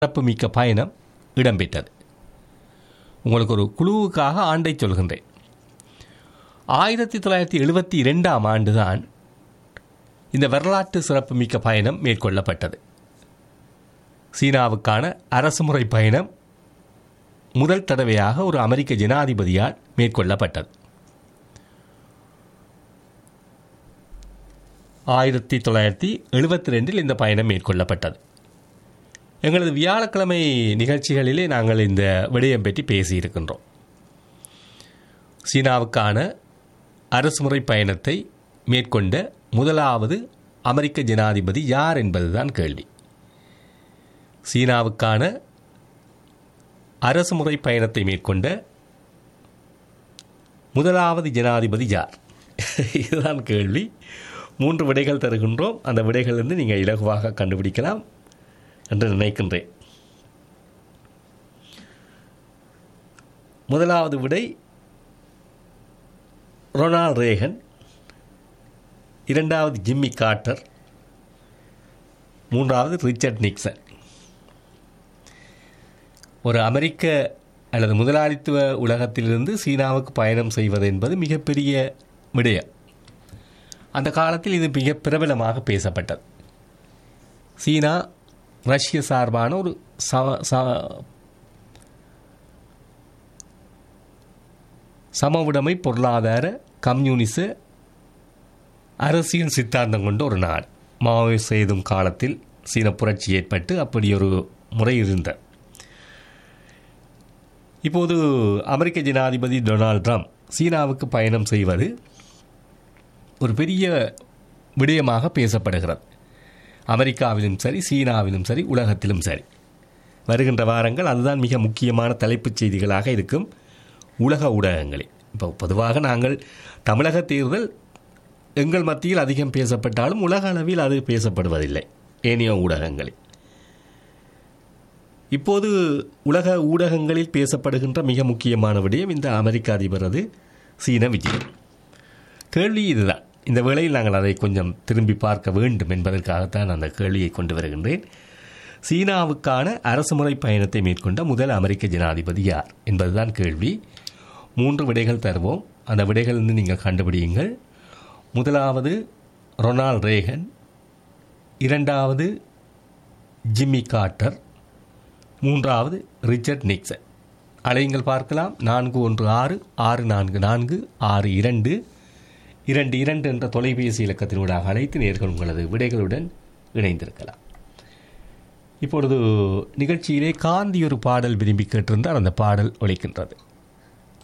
சிறப்புமிக்க பயணம் இடம்பெற்றது உங்களுக்கு ஒரு குழுவுக்காக ஆண்டை சொல்கின்றேன் ஆயிரத்தி தொள்ளாயிரத்தி எழுபத்தி இரண்டாம் ஆண்டுதான் இந்த வரலாற்று சிறப்புமிக்க பயணம் மேற்கொள்ளப்பட்டது சீனாவுக்கான அரசுமுறை பயணம் முதல் தடவையாக ஒரு அமெரிக்க ஜனாதிபதியால் மேற்கொள்ளப்பட்டது ஆயிரத்தி தொள்ளாயிரத்தி எழுபத்தி ரெண்டில் இந்த பயணம் மேற்கொள்ளப்பட்டது எங்களது வியாழக்கிழமை நிகழ்ச்சிகளிலே நாங்கள் இந்த விடயம் பற்றி பேசியிருக்கின்றோம் சீனாவுக்கான அரசுமுறை பயணத்தை மேற்கொண்ட முதலாவது அமெரிக்க ஜனாதிபதி யார் என்பதுதான் கேள்வி சீனாவுக்கான அரசுமுறை பயணத்தை மேற்கொண்ட முதலாவது ஜனாதிபதி யார் இதுதான் கேள்வி மூன்று விடைகள் தருகின்றோம் அந்த விடைகளிலிருந்து நீங்கள் இலகுவாக கண்டுபிடிக்கலாம் என்று நினைக்கின்றேன் முதலாவது விடை ரொனால்ட் ரேகன் இரண்டாவது ஜிம்மி கார்ட்டர் மூன்றாவது ரிச்சர்ட் நிக்சன் ஒரு அமெரிக்க அல்லது முதலாளித்துவ உலகத்திலிருந்து சீனாவுக்கு பயணம் செய்வது என்பது மிகப்பெரிய விடயம் அந்த காலத்தில் இது மிக பிரபலமாக பேசப்பட்டது சீனா ரஷ்ய சார்பான ஒரு ச ச- சமவுடைமை பொருளாதார கம்யூனிச அரசியல் சித்தாந்தம் கொண்ட ஒரு நாடு மாவை செய்தும் காலத்தில் சீன புரட்சி ஏற்பட்டு அப்படி ஒரு முறை இருந்தது இப்போது அமெரிக்க ஜனாதிபதி டொனால்ட் ட்ரம்ப் சீனாவுக்கு பயணம் செய்வது ஒரு பெரிய விடயமாக பேசப்படுகிறது அமெரிக்காவிலும் சரி சீனாவிலும் சரி உலகத்திலும் சரி வருகின்ற வாரங்கள் அதுதான் மிக முக்கியமான தலைப்புச் செய்திகளாக இருக்கும் உலக ஊடகங்களில் இப்போ பொதுவாக நாங்கள் தமிழக தேர்தல் எங்கள் மத்தியில் அதிகம் பேசப்பட்டாலும் உலக அளவில் அது பேசப்படுவதில்லை ஏனைய ஊடகங்களில் இப்போது உலக ஊடகங்களில் பேசப்படுகின்ற மிக முக்கியமான விடயம் இந்த அமெரிக்க அதிபரது சீன விஜயம் கேள்வி இதுதான் இந்த வேளையில் நாங்கள் அதை கொஞ்சம் திரும்பி பார்க்க வேண்டும் என்பதற்காகத்தான் அந்த கேள்வியை கொண்டு வருகின்றேன் சீனாவுக்கான அரசுமுறை பயணத்தை மேற்கொண்ட முதல் அமெரிக்க ஜனாதிபதி யார் என்பதுதான் கேள்வி மூன்று விடைகள் தருவோம் அந்த விடைகளிலிருந்து நீங்கள் கண்டுபிடியுங்கள் முதலாவது ரொனால்ட் ரேகன் இரண்டாவது ஜிம்மி கார்ட்டர் மூன்றாவது ரிச்சர்ட் நிக்சன் அலையுங்கள் பார்க்கலாம் நான்கு ஒன்று ஆறு ஆறு நான்கு நான்கு ஆறு இரண்டு இரண்டு இரண்டு என்ற தொலைபேசி இலக்கத்தினூடாக அழைத்து நேர்கள் உங்களது விடைகளுடன் இணைந்திருக்கலாம் இப்பொழுது நிகழ்ச்சியிலே காந்தி ஒரு பாடல் விரும்பி கேட்டிருந்தால் அந்த பாடல் ஒலிக்கின்றது